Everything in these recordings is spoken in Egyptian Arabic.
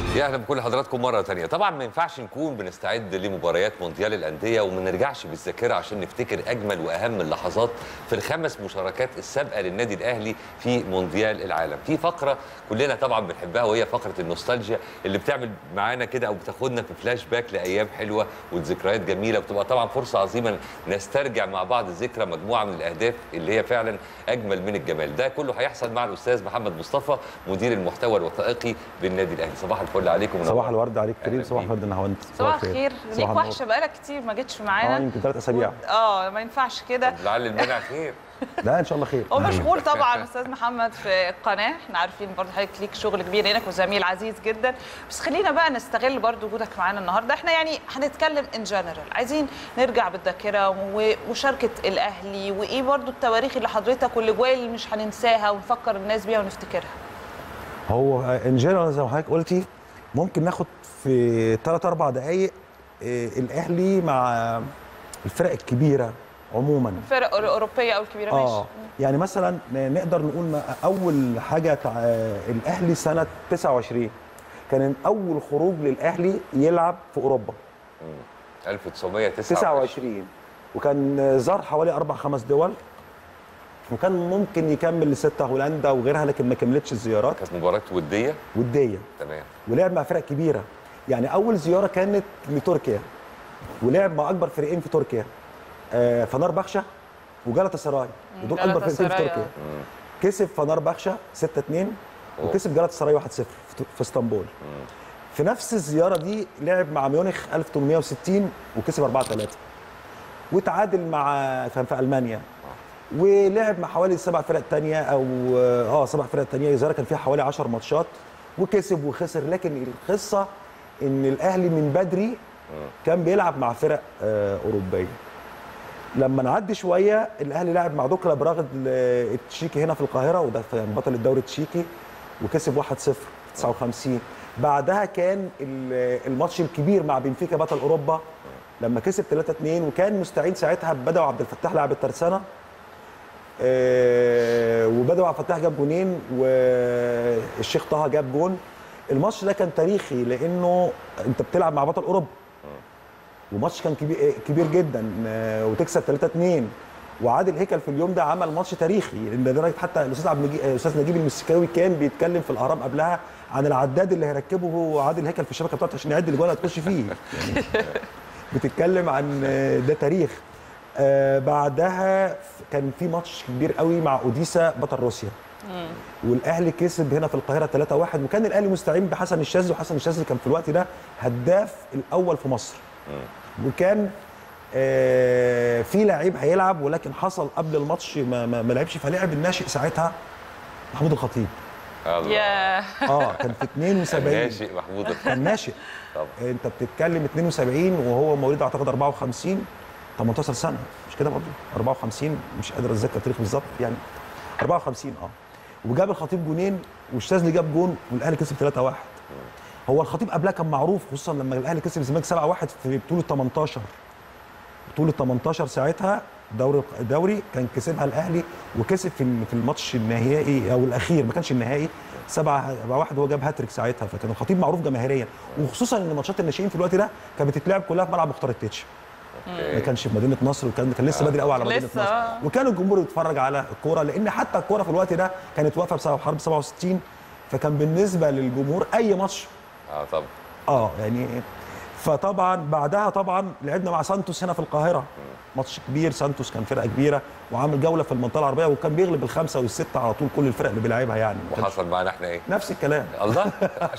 يا اهلا بكل حضراتكم مره تانية طبعا ما ينفعش نكون بنستعد لمباريات مونديال الانديه وما نرجعش بالذاكره عشان نفتكر اجمل واهم اللحظات في الخمس مشاركات السابقه للنادي الاهلي في مونديال العالم في فقره كلنا طبعا بنحبها وهي فقره النوستالجيا اللي بتعمل معانا كده او بتاخدنا في فلاش باك لايام حلوه وذكريات جميله وبتبقى طبعا فرصه عظيمه نسترجع مع بعض ذكرى مجموعه من الاهداف اللي هي فعلا اجمل من الجمال ده كله هيحصل مع الاستاذ محمد مصطفى مدير المحتوى الوثائقي بالنادي الاهلي صباح الفل عليكم صباح الورد عليك كريم أهلا صباح بيك. الورد نهاوند صباح الخير ليك صباح وحشه بقالك كتير ما جيتش معانا اه يمكن ثلاث اسابيع اه ما ينفعش كده لعل المنع خير لا ان شاء الله خير هو مشغول طبعا استاذ محمد في القناه احنا عارفين برضه حضرتك ليك شغل كبير هناك وزميل عزيز جدا بس خلينا بقى نستغل برضه وجودك معانا النهارده احنا يعني هنتكلم ان جنرال عايزين نرجع بالذاكره ومشاركه الاهلي وايه برضه التواريخ اللي حضرتك والاجوال اللي مش هننساها ونفكر الناس بيها ونفتكرها هو ان جنرال زي ما حضرتك قلتي ممكن ناخد في ثلاث اربع دقائق الاهلي مع الفرق الكبيره عموما الفرق الاوروبيه او الكبيره اه ماشي يعني مثلا نقدر نقول ما- اول حاجه تع... الاهلي سنه 29 كان اول خروج للاهلي يلعب في اوروبا 1929 29 وكان زار حوالي اربع خمس دول وكان ممكن يكمل لسته هولندا وغيرها لكن ما كملتش الزيارات كانت مباراه وديه وديه تمام ولعب مع فرق كبيره يعني اول زياره كانت لتركيا ولعب مع اكبر فريقين في تركيا آه فنار بخشة وجالاتا سراي ودول اكبر فريقين في جالاتا سراي، تركيا كسب فنار بخشة 6 2 وكسب جالاتا سراي 1 0 في في اسطنبول في نفس الزياره دي لعب مع ميونخ 1860 وكسب 4 3 وتعادل مع كان في المانيا ولعب مع حوالي سبع فرق تانية او اه سبع فرق تانية الزياره كان فيها حوالي 10 ماتشات وكسب وخسر لكن القصه ان الاهلي من بدري كان بيلعب مع فرق آه اوروبيه لما نعدي شويه الاهلي لعب مع دوكلا براغ التشيكي هنا في القاهره وده في- يعني بطل الدوري التشيكي وكسب 1-0 في 59 بعدها كان ال- الماتش الكبير مع بنفيكا بطل اوروبا لما كسب 3-2 وكان مستعين ساعتها بدوي عبد الفتاح لاعب الترسانه آه، وبدوي عبد الفتاح جاب جونين والشيخ طه جاب جون الماتش ده كان تاريخي لانه انت بتلعب مع بطل اوروبا وماتش كان كبير كبير جدا آه، وتكسب 3 2 وعادل هيكل في اليوم ده عمل ماتش تاريخي لان لدرجه حتى الاستاذ عبد المجيد الاستاذ نجيب المسكاوي كان بيتكلم في الاهرام قبلها عن العداد اللي هيركبه هو عادل هيكل في الشبكه بتاعته عشان يعد الاجوال اللي هتخش فيه يعني بتتكلم عن آه، ده تاريخ آه بعدها كان في ماتش كبير قوي مع اوديسا بطل روسيا والاهلي كسب هنا في القاهره 3-1 وكان الاهلي مستعين بحسن الشاذلي وحسن الشاذلي كان في الوقت ده هداف الاول في مصر وكان آه في لعيب هيلعب ولكن حصل قبل الماتش ما, ما, ما لعبش فلعب الناشئ ساعتها محمود الخطيب الله يا اه كان في 72 ناشئ محمود الخطيب. كان ناشئ طبعا انت بتتكلم 72 وهو مواليد اعتقد 54 18 سنه مش كده برضه 54 مش قادر اتذكر التاريخ بالظبط يعني 54 اه وجاب الخطيب جونين والشاذلي جاب جون والاهلي كسب 3 1 هو الخطيب قبلها كان معروف خصوصا لما الاهلي كسب الزمالك 7 1 في بطوله 18 بطوله 18 ساعتها دوري الدوري كان كسبها الاهلي وكسب في في الماتش النهائي او الاخير ما كانش النهائي 7 1 هو جاب هاتريك ساعتها فكان الخطيب معروف جماهيريا وخصوصا ان ماتشات الناشئين في الوقت ده كانت بتتلعب كلها في ملعب مختار التتش ما أوكي. كانش في مدينه نصر وكان كان لسه بدري قوي على مدينه لسه، نصر آه. وكان الجمهور يتفرج على الكوره لان حتى الكوره في الوقت ده كانت واقفه بسبب حرب 67 فكان بالنسبه للجمهور اي ماتش اه طبعا اه يعني فطبعا بعدها طبعا لعبنا مع سانتوس هنا في القاهره ماتش كبير سانتوس كان فرقه كبيره وعامل جوله في المنطقه العربيه وكان بيغلب الخمسه والسته على طول كل الفرق اللي بيلعبها يعني ما كانش- وحصل معانا احنا ايه نفس الكلام الله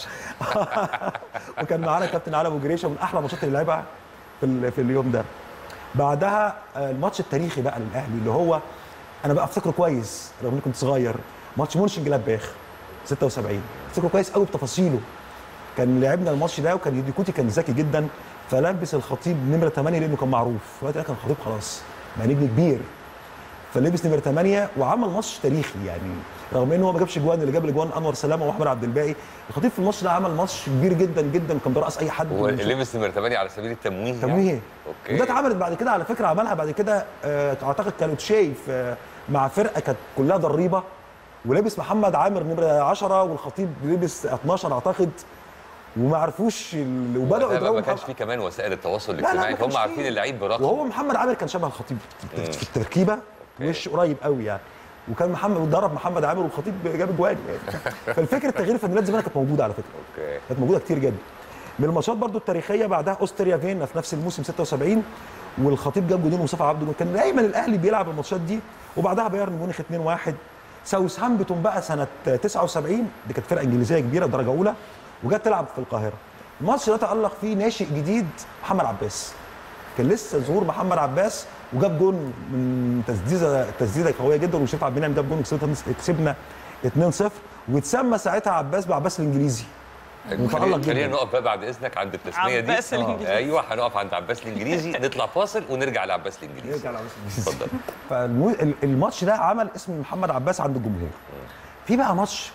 وكان معانا كابتن علي ابو جريشه من احلى الماتشات اللي لعبها في ال- في اليوم ده بعدها آه، الماتش التاريخي بقى للاهلي اللي هو انا بقى افتكره كويس رغم اني كنت صغير ماتش مونشن جلادباخ 76 افتكره كويس قوي بتفاصيله كان لعبنا الماتش ده وكان يديكوتي كان ذكي جدا فلبس الخطيب نمره 8 لانه كان معروف في الوقت ده كان الخطيب خلاص بقى نجم كبير فلبس نمره 8 وعمل ماتش تاريخي يعني رغم ان هو ما جابش جوان اللي جاب الاجوان انور سلامه واحمد عبد الباقي الخطيب في الماتش ده عمل ماتش كبير جدا جدا وكان بيرقص اي حد هو بيشوف. لبس نمره 8 على سبيل التمويه يعني؟ تمويه اوكي وده اتعملت بعد كده على فكره عملها بعد كده آه، اعتقد كانت شايف آه، مع فرقه كانت كلها ضريبه ولبس محمد عامر نمره 10 والخطيب لبس 12 اعتقد وما عرفوش ال- وبداوا وقتها بقى ما يضربوا كانش محمد- في كمان وسائل التواصل لا، لا، الاجتماعي ما فهم كانش عارفين فيه. اللعيب برقم وهو محمد عامر كان شبه الخطيب في في التركيبه مش قريب قوي يعني وكان محمد ضرب محمد عامر والخطيب جاب اجوان يعني فالفكره تغيير فنيات زمان كانت موجوده على فكره اوكي كانت موجوده كتير جدا من الماتشات برضو التاريخيه بعدها اوستريا فيينا في نفس الموسم 76 والخطيب جاب جولين ومصطفى عبده جول. كان دايما الاهلي بيلعب الماتشات دي وبعدها بايرن ميونخ 2-1 ساوثهامبتون بقى سنه 79 دي كانت فرقه انجليزيه كبيره درجه اولى وجت تلعب في القاهره الماتش ده تالق فيه ناشئ جديد محمد عباس كان لسه ظهور محمد عباس وجاب جون من تسديده تسديده قويه جدا وشريف عبد المنعم جاب جون وكسبنا كسبنا 2-0 واتسمى ساعتها عباس بعباس الانجليزي متألق خلينا جدا. خلينا نقف بقى بعد اذنك عند التسميه دي عباس الإنجليزي. ايوه هنقف عند عباس الانجليزي نطلع فاصل ونرجع لعباس الانجليزي نرجع لعباس الإنجليزي. اتفضل فالماتش ده عمل اسم محمد عباس عند الجمهور في بقى ماتش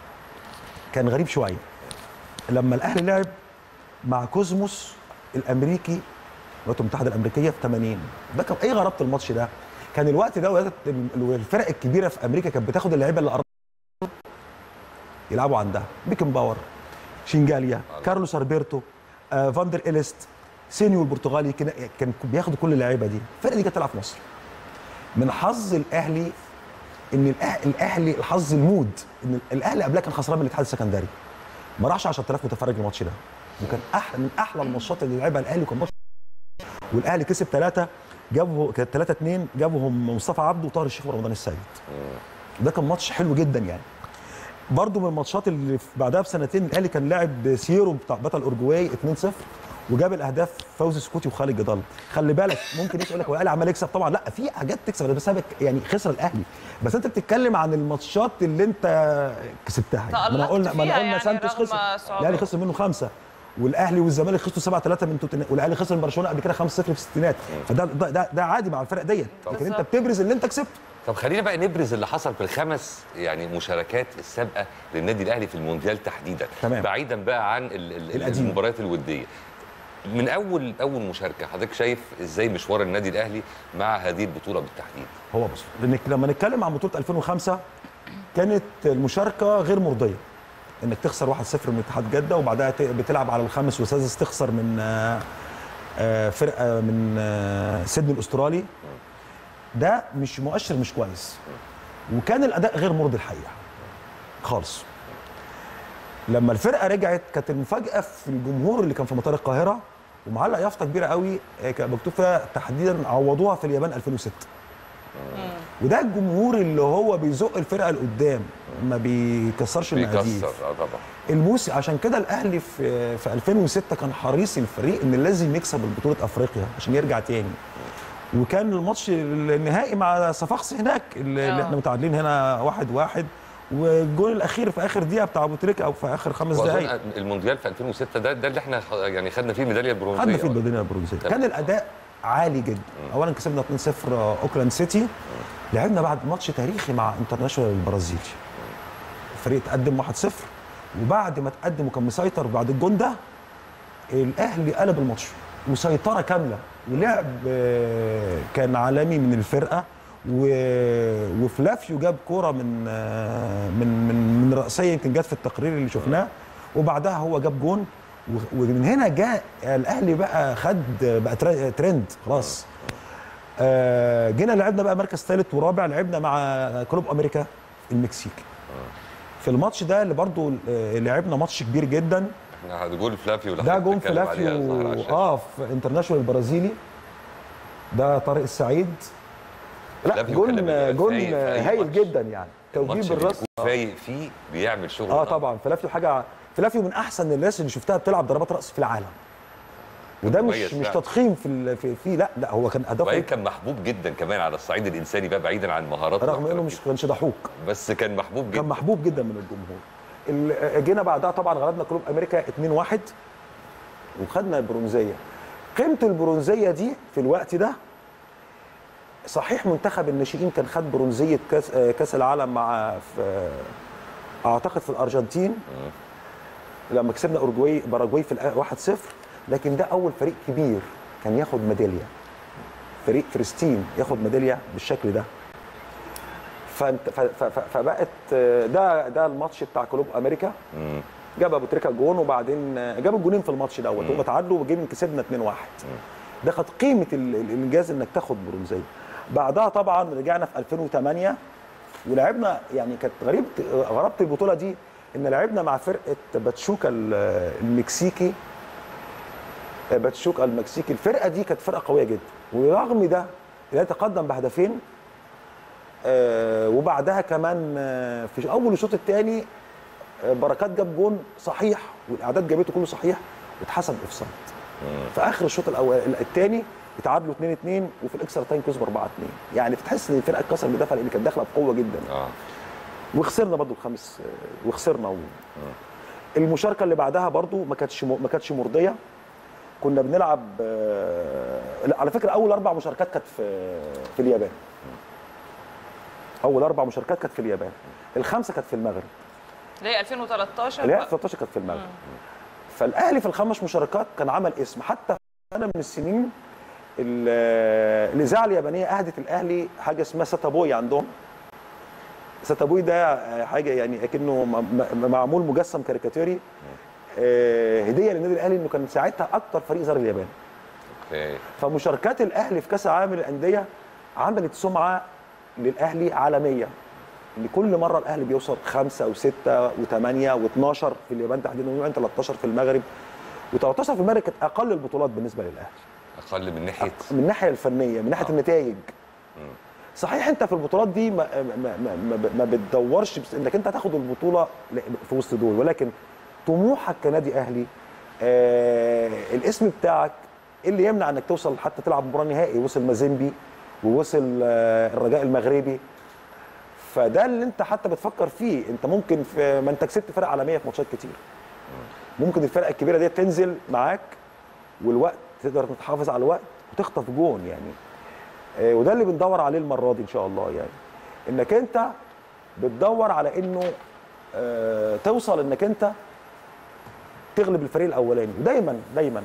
كان غريب شويه لما الاهلي لعب مع كوزموس الامريكي الولايات المتحده الامريكيه في 80 ده كان ايه غرابه الماتش ده كان الوقت ده الولايات- الفرق الكبيره في امريكا كانت بتاخد اللعيبه اللي قربوا يلعبوا عندها بيكن باور شينجاليا كارلوس البرتو آه فاندر إليست سينيو البرتغالي كان كان بياخدوا كل اللعيبه دي الفرقه دي كانت تلعب في مصر من حظ الاهلي ان الأه- الاهلي الحظ المود ان الاهلي قبلها كان خسران من الاتحاد السكندري ما راحش 10000 متفرج الماتش ده وكان احلى من احلى الماتشات اللي لعبها الاهلي وكان ماتش والاهلي كسب ثلاثه جابه كانت 3 2 جابهم مصطفى عبده وطاهر الشيخ ورمضان السيد ده كان ماتش حلو جدا يعني برضو من الماتشات اللي في- بعدها بسنتين الاهلي كان لاعب سيرو بتاع بطل اورجواي 2-0 وجاب الاهداف فوزي سكوتي وخالد جدال خلي بالك ممكن يجي يقول لك هو الاهلي عمال يكسب طبعا لا في حاجات تكسب بس أنا بك- يعني خسر الاهلي بس انت بتتكلم عن الماتشات اللي انت كسبتها يعني ما انا تألقت قلنا ما انا فيها قلنا يعني سانتوس رغم خسر صعوبة. الاهلي خسر منه خمسه والاهلي والزمالك خسروا 7 3 من توتنهام والاهلي خسر من برشلونه قبل كده 5 0 في الستينات فده ده, ده, ده عادي مع الفرق ديت لكن انت بالظبط. بتبرز اللي انت كسبته طب خلينا بقى نبرز اللي حصل في الخمس يعني مشاركات السابقه للنادي الاهلي في المونديال تحديدا تمام. بعيدا بقى عن ال- ال- القديم. المباريات الوديه من اول اول مشاركه حضرتك شايف ازاي مشوار النادي الاهلي مع هذه البطوله بالتحديد هو بص لانك لما نتكلم عن بطوله 2005 كانت المشاركه غير مرضيه انك تخسر 1-0 من اتحاد جده وبعدها ت- بتلعب على الخامس والسادس تخسر من آه، آه، فرقه من آه، سيدني الاسترالي ده مش مؤشر مش كويس وكان الاداء غير مرضي الحقيقه خالص لما الفرقه رجعت كانت المفاجاه في الجمهور اللي كان في مطار القاهره ومعلق يافطه كبيره قوي آه، كان مكتوب فيها تحديدا عوضوها في اليابان 2006 وده الجمهور اللي هو بيزق الفرقه لقدام ما بيكسرش المقاديف بيكسر اه طبعا الموسم عشان كده الاهلي في في 2006 كان حريص الفريق ان لازم يكسب بطوله افريقيا عشان يرجع تاني وكان الماتش النهائي مع صفاقس هناك اللي, اللي آه. احنا متعادلين هنا واحد واحد والجول الاخير في اخر دقيقه بتاع ابو تريكه او في اخر خمس دقائق واظن المونديال في 2006 ده ده اللي احنا خ- يعني خدنا فيه الميداليه البرونزيه خدنا في البدنيه البرونزيه تمام. كان الاداء عالي جدا اولا كسبنا 2-0 اوكلاند سيتي لعبنا بعد ماتش تاريخي مع انترناشونال البرازيلي الفريق تقدم 1-0 وبعد ما تقدم وكان مسيطر بعد الجون ده الاهلي قلب الماتش وسيطره كامله ولعب آه، كان عالمي من الفرقه و- وفلافيو جاب كوره من آه، من من من راسيه يمكن جت في التقرير اللي شفناه وبعدها هو جاب جون و- ومن هنا جاء الاهلي بقى خد بقى تر- ترند خلاص آه، جينا لعبنا بقى مركز ثالث ورابع لعبنا مع كلوب امريكا المكسيك في الماتش ده اللي برضو آه، لعبنا ماتش كبير جدا احنا جول فلافيو اللي ده حضرتك جون بتتكلم عليه ظهر على فلافيو الشاشة. اه في انترناشونال البرازيلي ده طارق السعيد لا فلافيو كان جون بيبقى جون فايق في أي هايل ماتش. جدا يعني توجيه الماتش بالراس بيكون فايق فيه بيعمل شغل اه نار. طبعا فلافيو حاجه فلافيو من احسن الناس اللي شفتها بتلعب ضربات راس في العالم وده مش مميز مش فعلا. تضخيم في ال- في فيه لا لا هو كان وبعدين اداؤه كان محبوب جدا كمان على الصعيد الانساني بقى بعيدا عن مهاراته رغم انه مش كانش ضحوك بس كان محبوب جدا كان محبوب جدا من الجمهور ال- جينا بعدها طبعا غلبنا كلوب امريكا 2-1 وخدنا البرونزيه قيمه البرونزيه دي في الوقت ده صحيح منتخب الناشئين كان خد برونزيه كاس آه، كاس العالم مع في اعتقد في الارجنتين لما كسبنا اورجواي باراجواي في الآ- 1-0 لكن ده اول فريق كبير كان ياخد ميداليه فريق فلسطين ياخد ميداليه بالشكل ده فانت ف- ف- ف- فبقت آه، ده ده الماتش بتاع كلوب امريكا مم. جاب ابو تريكه جون وبعدين آه، جاب الجونين في الماتش دوت هم تعادلوا وجيم كسبنا 2-1 ده كانت قيمه ال- ال- الانجاز انك تاخد برونزيه بعدها طبعا رجعنا في 2008 ولعبنا يعني كانت غريبه غرابه البطوله دي ان لعبنا مع فرقه باتشوكا ال- المكسيكي باتشوكا المكسيكي الفرقه دي كانت فرقه قويه جدا ورغم ده لا تقدم بهدفين آه، وبعدها كمان آه، في اول الشوط الثاني بركات جاب جون صحيح والاعداد جابته كله صحيح واتحسب اوفسايد في اخر الشوط الاول الثاني اتعادلوا 2 2 وفي الاكسترا تايم كسبوا 4 2 يعني تحس ان الفرقه اتكسر بدفع لان كانت داخله بقوه جدا اه وخسرنا برضو الخامس آه، وخسرنا و... المشاركه اللي بعدها برضو ما كانتش م- ما كانتش مرضيه كنا بنلعب آه، لا على فكره اول اربع مشاركات كانت في في اليابان اول اربع مشاركات كانت في اليابان الخمسه كانت في المغرب اللي هي 2013 اللي هي بقى. 13 كانت في المغرب فالاهلي في الخمس مشاركات كان عمل اسم حتى في سنه من السنين ال- الاذاعه اليابانيه اهدت الاهلي حاجه اسمها ساتابوي عندهم ساتابوي ده حاجه يعني اكنه م- م- معمول مجسم كاريكاتيري آه، هديه للنادي الاهلي انه كان ساعتها اكتر فريق زار اليابان اوكي فمشاركات الاهلي في كاس العالم للانديه عملت سمعه للاهلي عالميه ان كل مره الاهلي بيوصل خمسه وسته وثمانيه و12 في اليابان تحديدا ويمكن 13 في المغرب و13 في المغرب كانت اقل البطولات بالنسبه للاهلي اقل من ناحيه من الناحيه الفنيه من ناحيه آه. النتائج صحيح انت في البطولات دي ما, ما, ما, ما, ما بتدورش بس انك انت هتاخد البطوله ل- في وسط دول ولكن طموحك كنادي اهلي آه الاسم بتاعك إيه اللي يمنع انك توصل حتى تلعب مباراه نهائي وصل مازيمبي ووصل آه الرجاء المغربي فده اللي انت حتى بتفكر فيه انت ممكن في ما انت كسبت فرق عالميه في ماتشات كتير ممكن الفرقه الكبيره دي تنزل معاك والوقت تقدر تحافظ على الوقت وتخطف جون يعني آه، وده اللي بندور عليه المره دي ان شاء الله يعني انك انت بتدور على انه آه، توصل انك انت تغلب الفريق الاولاني ودايما دايما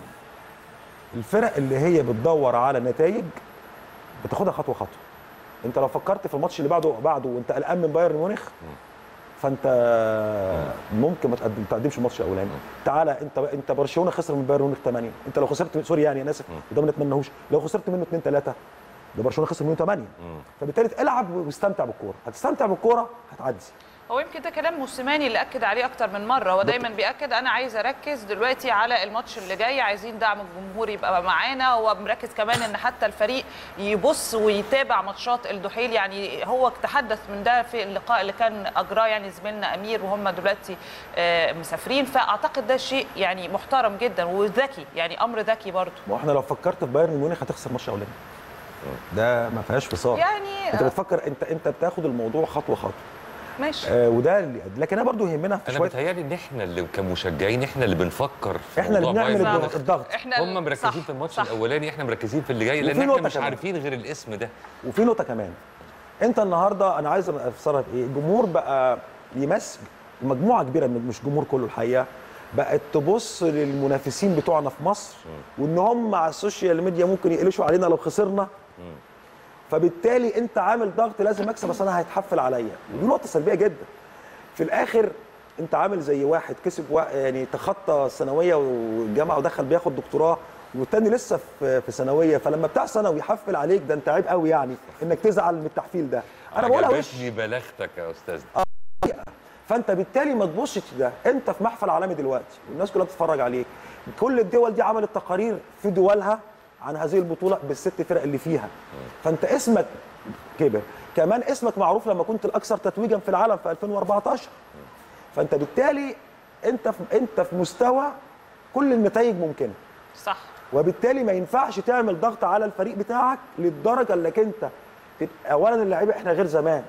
الفرق اللي هي بتدور على نتائج بتاخدها خطوه خطوه انت لو فكرت في الماتش اللي بعده بعده وانت قلقان من بايرن ميونخ فانت ممكن ما تقدم تقدمش الماتش الاولاني تعالى انت انت برشلونه خسر من بايرن ميونخ 8 انت لو خسرت سوري يعني انا اسف وده ما نتمناهوش لو خسرت منه 2 3 ده برشلونه خسر منه 8 فبالتالي العب واستمتع بالكوره هتستمتع بالكوره هتعدي هو يمكن ده كلام موسيماني اللي اكد عليه اكتر من مره هو دايما بياكد انا عايز اركز دلوقتي على الماتش اللي جاي عايزين دعم الجمهور يبقى معانا هو مركز كمان ان حتى الفريق يبص ويتابع ماتشات الدحيل يعني هو تحدث من ده في اللقاء اللي كان اجراه يعني زميلنا امير وهم دلوقتي آه، مسافرين فاعتقد ده شيء يعني محترم جدا وذكي يعني امر ذكي برضه ما احنا لو فكرت في بايرن ميونخ هتخسر ماتش اولاني ده ما فيهاش فصال يعني انت بتفكر انت انت بتاخد الموضوع خطوه خطوه ماشي آه وده اللي لكن انا برضو يهمنا في انا شويه بيتهيألي ان احنا اللي كمشجعين احنا اللي بنفكر في احنا اللي موضوع بنعمل بايرن الضغط, ميونخ. الضغط احنا هم مركزين صح، في الماتش صح. الاولاني احنا مركزين في اللي جاي لان وفي احنا نقطة مش كمان. عارفين غير الاسم ده وفي نقطه كمان انت النهارده انا عايز افسرها بايه الجمهور بقى يمس مجموعه كبيره من مش جمهور كله الحقيقه بقت تبص للمنافسين بتوعنا في مصر وان هم على السوشيال ميديا ممكن يقلشوا علينا لو خسرنا فبالتالي انت عامل ضغط لازم اكسب بس انا هيتحفل عليا ودي نقطه سلبيه جدا في الاخر انت عامل زي واحد كسب وا- يعني تخطى الثانويه والجامعه ودخل بياخد دكتوراه والتاني لسه في في ثانويه فلما بتاع ثانوي يحفل عليك ده انت عيب قوي يعني انك تزعل من التحفيل ده انا بقولها وش عجبتني بلاغتك يا استاذ فانت بالتالي ما تبصش ده انت في محفل عالمي دلوقتي والناس كلها بتتفرج عليك كل الدول دي عملت تقارير في دولها عن هذه البطوله بالست فرق اللي فيها فانت اسمك كبر كمان اسمك معروف لما كنت الاكثر تتويجا في العالم في 2014 فانت بالتالي انت في انت في مستوى كل النتائج ممكنه صح وبالتالي ما ينفعش تعمل ضغط على الفريق بتاعك للدرجه انك انت تبقى اولا اللعيبه احنا غير زمان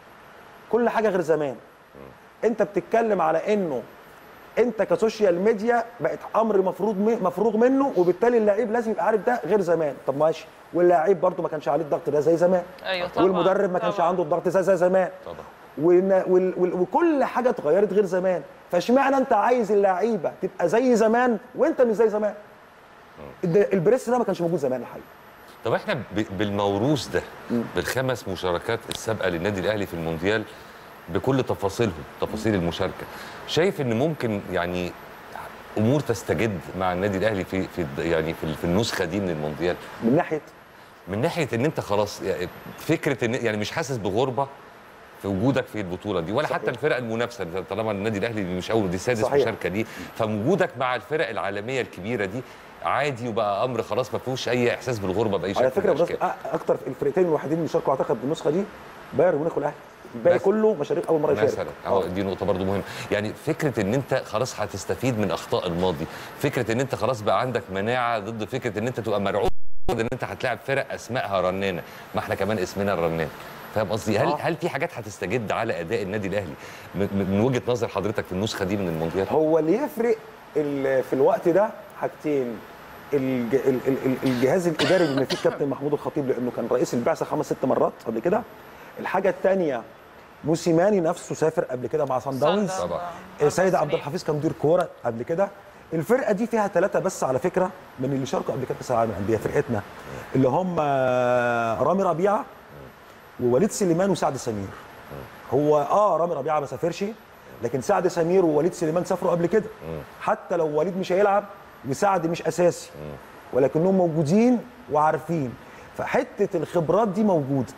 كل حاجه غير زمان انت بتتكلم على انه انت كسوشيال ميديا بقت امر مفروض مفروغ منه وبالتالي اللعيب لازم يبقى عارف ده غير زمان طب ماشي واللاعب برده ما كانش عليه الضغط ده زي زمان ايوه طبعا والمدرب ما كانش طبعاً. عنده الضغط ده زي زمان طبعا وإن- وال- وال- وكل حاجه اتغيرت غير زمان فاشمعنى انت عايز اللعيبه تبقى زي زمان وانت مش زي زمان الد- البريس ده ما كانش موجود زمان الحقيقه طب احنا ب- بالموروث ده بالخمس مشاركات السابقه للنادي الاهلي في المونديال بكل تفاصيلهم تفاصيل المشاركه شايف ان ممكن يعني امور تستجد مع النادي الاهلي في في يعني في في النسخه دي من المونديال من ناحيه من ناحيه ان انت خلاص يعني فكره ان يعني مش حاسس بغربه في وجودك في البطوله دي ولا صحيح. حتى الفرق المنافسه طالما النادي الاهلي مش اول دي سادس صحيح. مشاركه ليه فوجودك مع الفرق العالميه الكبيره دي عادي وبقى امر خلاص ما فيهوش اي احساس بالغربه باي شكل على فكره من الأشكال. بس اكتر الفرقتين الوحيدين اللي شاركوا اعتقد بالنسخه دي بايرن ميونخ والاهلي الباقي بس. كله مشاريع اول مره يشارك مثلا اه دي نقطه برضو مهمه يعني فكره ان انت خلاص هتستفيد من اخطاء الماضي فكره ان انت خلاص بقى عندك مناعه ضد فكره ان انت تبقى مرعوب ان انت هتلاعب فرق اسمائها رنانه ما احنا كمان اسمنا الرنان فاهم قصدي هل آه. هل في حاجات هتستجد على اداء النادي الاهلي من, من وجهه نظر حضرتك في النسخه دي من المونديال هو اللي يفرق ال- في الوقت ده حاجتين الج- ال- ال- ال- الجهاز الاداري بما فيه الكابتن محمود الخطيب لانه كان رئيس البعثه خمس ست مرات قبل كده الحاجه الثانيه موسيماني نفسه سافر قبل كده مع سان داونز صن طبعا. داونز. سيد عبد الحفيظ كان مدير كوره قبل كده الفرقه دي فيها ثلاثه بس على فكره من اللي شاركوا قبل كده كاس العالم للانديه فرقتنا اللي هم رامي ربيعه ووليد سليمان وسعد سمير هو اه رامي ربيعه ما سافرش لكن سعد سمير ووليد سليمان سافروا قبل كده حتى لو وليد مش هيلعب وسعد مش اساسي ولكنهم موجودين وعارفين فحته الخبرات دي موجوده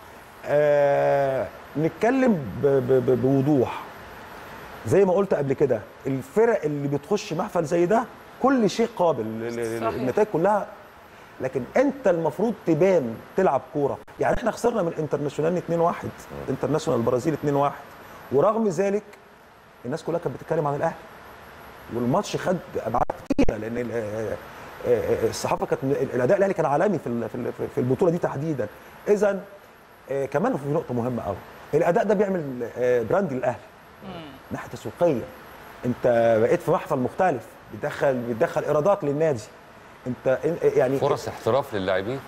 آه نتكلم ب- ب- ب- بوضوح زي ما قلت قبل كده الفرق اللي بتخش محفل زي ده كل شيء قابل ل- ل- صحيح. النتائج كلها لكن انت المفروض تبان تلعب كوره يعني احنا خسرنا من انترناشونال 2-1 انترناشونال البرازيل 2-1 ورغم ذلك الناس كلها كانت بتتكلم عن الاهلي والماتش خد ابعاد كتيره لان ال- آه، آه، الصحافه كانت الاداء الاهلي كان عالمي في ال- في ال- في البطوله دي تحديدا اذا آه، كمان في نقطه مهمه قوي الاداء ده بيعمل آه، براند للاهلي ناحيه تسويقيه انت بقيت في محفل مختلف بتدخل بتدخل ايرادات للنادي انت إن- يعني فرص احتراف للاعبين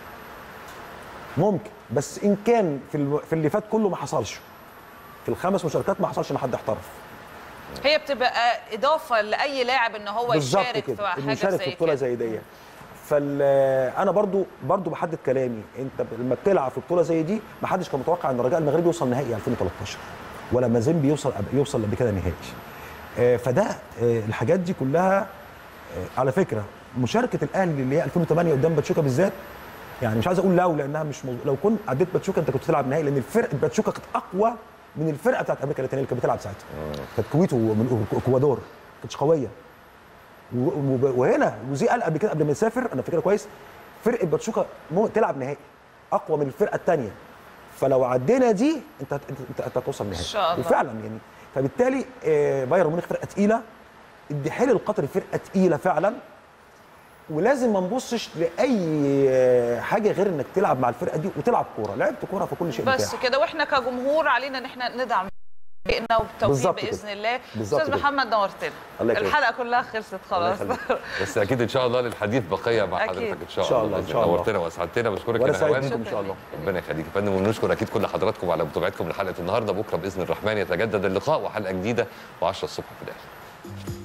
ممكن بس ان كان في الم- في اللي فات كله ما حصلش في الخمس مشاركات ما حصلش ان حد احترف هي بتبقى اضافه لاي لاعب ان هو بالظبط يشارك في كده حاجه انه يشارك زي في بطوله كده زي دي فال انا برضو برضو بحدد كلامي انت لما بتلعب في بطوله زي دي ما حدش كان متوقع ان الرجاء المغربي يوصل نهائي 2013 ولا مازيمبي يوصل يوصل قبل كده نهائي آه، فده آه، الحاجات دي كلها آه، على فكره مشاركه الاهلي اللي هي 2008 قدام باتشوكا بالذات يعني مش عايز اقول لو لانها مش موضوع. لو كنت عديت باتشوكا انت كنت تلعب نهائي لان الفرقه باتشوكا كانت اقوى من الفرقه بتاعت امريكا اللاتينيه اللي كانت بتلعب ساعتها كانت كويت ومن اكوادور ما كانتش قويه و- وب- وهنا وزي قال قبل كده قبل ما يسافر انا فاكرها كويس فرقه باتشوكا مو تلعب نهائي اقوى من الفرقه الثانيه فلو عدينا دي انت هت- انت انت هتوصل نهائي إن شاء الله. وفعلا يعني فبالتالي آه، بايرن ميونخ فرقه تقيله الدحيل القطري فرقه تقيله فعلا ولازم ما نبصش لاي آه، حاجه غير انك تلعب مع الفرقه دي وتلعب كوره لعبت كوره فكل شيء بس متاح كده واحنا كجمهور علينا ان احنا ندعم فريقنا وبالتوفيق بالظبط كده. باذن الله بالظبط استاذ كده. محمد نورتنا الله يكرمك. الحلقه كلها خلصت خلاص الله بس اكيد ان شاء الله للحديث بقيه مع أكيد. حضرتك ان شاء إن شاء الله الله، إن بإذن شاء الله. نورتنا واسعدتنا بشكرك وانا يا سعيد نهوان بيكم ان شاء الله ربنا يخليك يا فندم ونشكر اكيد كل حضراتكم على متابعتكم لحلقه النهارده بكره باذن الرحمن يتجدد اللقاء وحلقه جديده و10 الصبح في الاهلي